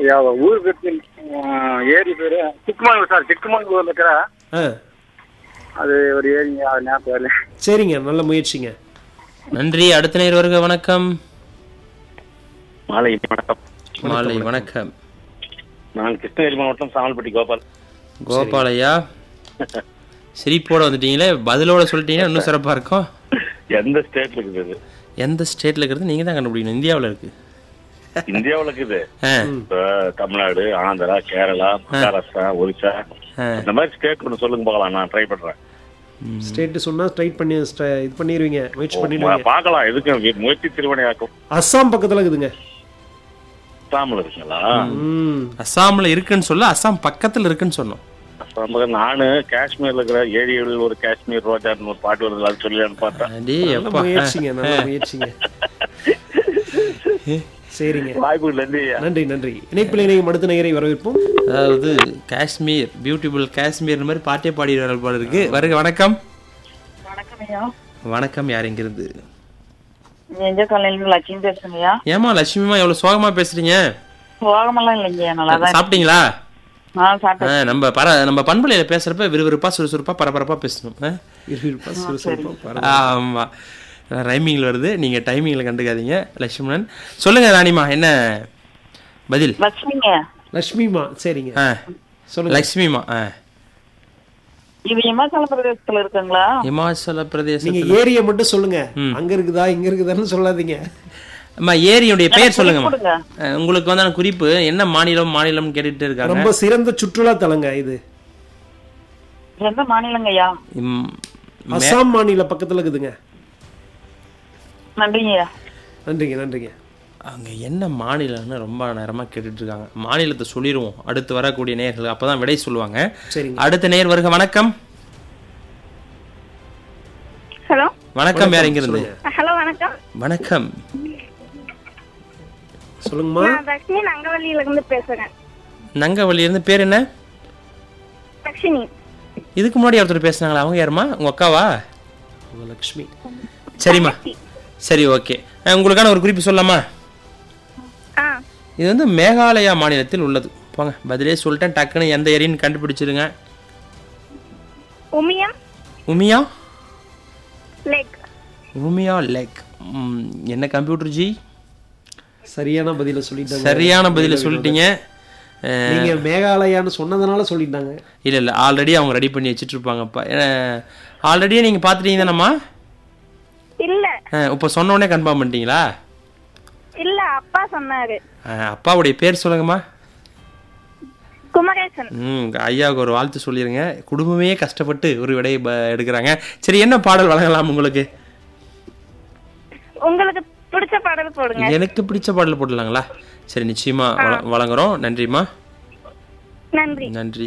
ஐயா ஊர் பேர் ஏரி பேரு சிக்குமங்களூர் சார் சிக்குமங்களூர்ல இருக்கிற ஆ அது ஒரு ஏரிங்க அது ஞாபகம் வரல சரிங்க நல்ல முயற்சிங்க நன்றி அடுத்த நேர் வருக வணக்கம் மாலை வணக்கம் மாலை வணக்கம் நான் கிருஷ்ணகிரி மாவட்டம் சாமல்பட்டி கோபால் கோபாலையா சிரிப்போட வந்துட்டீங்களே பதிலோட சொல்லிட்டீங்கன்னா இன்னும் சிறப்பா இருக்கும் எந்த ஸ்டேட்ல இருக்குது இது? எந்த ஸ்டேட்ல இருக்கிறது நீங்க தான் கண்டுபிடிக்கணும் இந்தியாவுல இருக்கு இந்தியாவுல இருக்குது ஆ, இப்ப தமிழ்நாடு ஆந்திரா கேரளா மகாராஷ்டிரா ஒரிசா ஆ. இந்த மாதிரி ஸ்டேட் ஒன்று சொல்லுங்க பார்க்கலாம் நான் ட்ரை பண்றேன் ஸ்டேட்டு சொன்னா ஸ்ட்ரைட் பண்ணி ஸ்ட- இது பண்ணிடுவீங்க முயற்சி பண்ணிடுவீங்க பார்க்கலாம் எதுக்கு முயற்சி திருவனையாக்கும் அஸ்ஸாம் பக்கத்துல இருக்குதுங்க அஸ்ஸாமில் இருக்குங்களா ம் அஸ்ஸாம்ல இருக்குன்னு சொல்ல அஸ்ஸாம் பக்கத்துல இருக்குன்னு சொன்னோம் அஸ்ஸாம் பக்கம் நானு காஷ்மீர்ல இருக்கிற ஏரியில் ஒரு காஷ்மீர் ரோஜான்னு ஒரு பாட்டு வருது அது சொல்லலான்னு பார்த்தேன் அடே நல்ல அப்பா முயற்சிங்க நல்ல முயற்சிங்க சரிங்க வாய்ப்பு நன்றி நன்றி நன்றி இணைப்பில் இணையும் அடுத்த நேயரை வரவேற்போம் அதாவது காஷ்மீர் பியூட்டிஃபுல் காஷ்மீர் மாதிரி பாட்டே பாடிடுவார்கள் போல இருக்கு வருக வணக்கம் வணக்கம் ஐயா வணக்கம் யார் இங்கிருந்து எந்த காலையில லட்சுமி பேசுறேங்கய்யா ஏமா லட்சுமிமா எவ்வளவு சோகமா பேசுறீங்க சோகமெல்லாம் இல்லைங்கய்யா நல்லா தான் சாப்பிட்டீங்களா நான் சாப்பிட்டேன் ஆ, நம்ம பர நம்ம பண்பலையில பேசுறப்ப விறுவிறுப்பா சுறுசுறுப்பா பரபரப்பா பேசணும் ஆ? இருப்பா, சுறுசுறுப்பா, பரவாயில்ல. ஆமா ரைமிங்ல வருது நீங்க டைமிங்ல கண்டுக்காதீங்க லட்சுமணன் சொல்லுங்க ராணிமா என்ன பதில் லட்சுமிங்க லட்சுமிமா சரிங்க ஆ, சொல்லுங்க லட்சுமிமா ஆ. இது இமாச்சல பிரதேசத்துல இருக்குங்களா இமாச்சல நீங்க பிரதேசத்துல ஏரியை மட்டும் சொல்லுங்க அங்க இருக்குதா இங்க இருக்குதான்னு சொல்லாதீங்க அம்மா ஏரியுடைய பெயர் சொல்லுங்கம்மா கொடுங்க அஹ், உங்களுக்கு வந்து குறிப்பு என்ன மாநிலம் மாநிலம் கேட்டுட்டு இருக்காங்க ரொம்ப சிறந்த சுற்றுலா தலங்க இது எந்த மாநிலங்கய்யா இம், அஸ்ஸாம் மாநில பக்கத்துல இருக்குதுங்க நன்றிங்கய்யா நன்றிங்க நன்றிங்க அங்க என்ன மாநிலம்னு ரொம்ப நேரமா கேட்டுட்டு இருக்காங்க மாநிலத்தை சொல்லிடுவோம் அடுத்து வரக்கூடிய நேயர்கள் அப்பதான் விடை சொல்லுவாங்க சரிங்க அடுத்த நேர் வருக வணக்கம் ஹலோ வணக்கம் யார் இங்கிருந்து ஹலோ வணக்கம் வணக்கம் சொல்லுங்கம்மா நான் தக்ஷினி நங்கவள்ளியில இருந்து பேசுறேன் நங்கவள்ளி இருந்து பேர் என்ன தக்ஷினி இதுக்கு முன்னாடி ஒருத்தர் பேசுனாங்களா அவங்க யாருமா உங்க அக்காவா உங்க லக்ஷ்மி சரிம்மா சரி ஓகே உங்களுக்கான ஒரு குறிப்பு சொல்லலாமா ஆ இது வந்து மேகாலயா மாநிலத்தில் உள்ளது போங்க பதிலே சொல்லிட்டேன் டக்குன்னு எந்த ஏரின்னு கண்டுபிடிச்சிருங்க உமியம் உமியா லேக் உமியா லேக் என்ன கம்ப்யூட்டர் ஜி சரியான பதில சொல்லிட்டாங்க சரியான பதில சொல்லிட்டீங்க அஹ், நீங்க மேகாலயான்னு சொன்னதுனால சொல்லிட்டாங்க இல்ல இல்ல ஆல்ரெடி அவங்க ரெடி பண்ணி வச்சுட்டு இருப்பாங்கப்பா ஆல்ரெடியே நீங்க பாத்துட்டீங்க தானம்மா இல்ல இப்போ சொன்ன உடனே கன்ஃபார்ம் பண்ணிட்டீங்களா இல்ல அப்பா சொன்னாரு அஹ், அப்பாவுடைய பேர் சொல்லுங்கம்மா குமரேசன் ம் ஐயாவுக்கு ஒரு வாழ்த்து சொல்லிடுங்க குடும்பமே கஷ்டப்பட்டு ஒரு விடையை ப- எடுக்கிறாங்க சரி என்ன பாடல் வழங்கலாம் உங்களுக்கு உங்களுக்கு பிடிச்ச பாடல் போடுங்க எனக்கு பிடிச்ச பாடல் போடலாங்களா சரி நிச்சயமா வழ- வழங்குறோம் நன்றிம்மா நன்றி நன்றி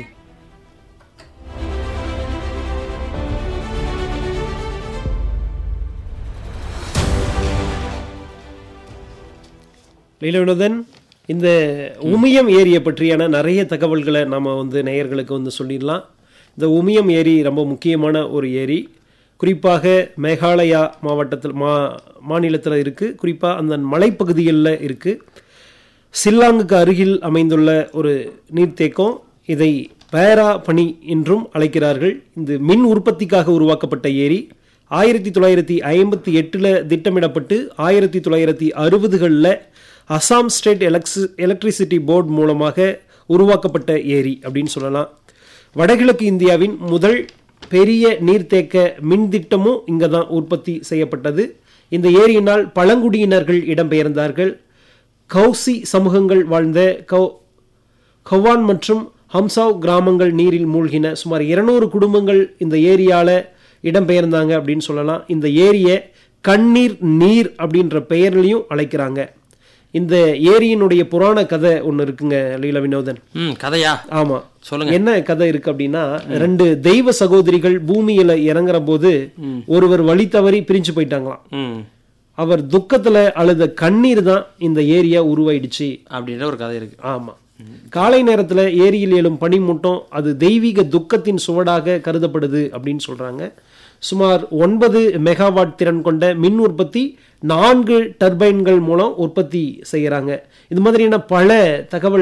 லீலவினோதன் இந்த உமியம் ஏரியை பற்றியான நிறைய தகவல்களை நம்ம வந்து நேயர்களுக்கு வந்து சொல்லிடலாம் இந்த உமியம் ஏரி ரொம்ப முக்கியமான ஒரு ஏரி குறிப்பாக மேகாலயா மாவட்டத்தில் மா மாநிலத்தில் இருக்குது குறிப்பாக அந்த மலைப்பகுதிகளில் இருக்குது சில்லாங்குக்கு அருகில் அமைந்துள்ள ஒரு நீர்த்தேக்கம் இதை பேரா பனி என்றும் அழைக்கிறார்கள் இந்த மின் உற்பத்திக்காக உருவாக்கப்பட்ட ஏரி ஆயிரத்தி தொள்ளாயிரத்தி ஐம்பத்தி எட்டில் திட்டமிடப்பட்டு ஆயிரத்தி தொள்ளாயிரத்தி அறுபதுகளில் Assam state electric electricity board மூலமாக உருவாக்கப்பட்ட ஏரி அப்படின்னு சொல்லலாம் வடகிழக்கு இந்தியாவின் முதல் பெரிய நீர்த்தேக்க மின் திட்டமும் இங்கே தான் உற்பத்தி செய்யப்பட்டது இந்த ஏரியினால் பழங்குடியினர்கள் இடம்பெயர்ந்தார்கள் கௌசி சமூகங்கள் வாழ்ந்த கௌ கவான் மற்றும் ஹம்சாவ் கிராமங்கள் நீரில் மூழ்கின சுமார் இருநூறு குடும்பங்கள் இந்த ஏரியால இடம்பெயர்ந்தாங்க அப்படின்னு சொல்லலாம் இந்த ஏரியை கண்ணீர் நீர் அப்படின்ற பெயர்லையும் அழைக்கிறாங்க இந்த ஏரியினுடைய புராண கதை ஒன்று இருக்குங்க லீல வினோதன் ம் கதையா ஆமா சொல்லுங்க என்ன கதை இருக்கு அப்படின்னா ரெண்டு தெய்வ சகோதரிகள் பூமியில இறங்குற போது ஒருவர் வழி தவறி பிரிஞ்சு போயிட்டாங்களாம் ம் அவர் துக்கத்துல அழுத கண்ணீர் தான் இந்த ஏரியா உருவாயிடுச்சு அப்படின்ற ஒரு கதை இருக்கு ஆமா காலை நேரத்துல ஏரியில் எழும் பனிமூட்டம் அது தெய்வீக துக்கத்தின் சுவடாக கருதப்படுது அப்படின்னு சொல்றாங்க சுமார் ஒன்பது மெகாவாட் திறன் கொண்ட மின் உற்பத்தி நான்கு டர்பைன்கள் மூலம் உற்பத்தி செய்யறாங்க இது மாதிரியான பல தகவல்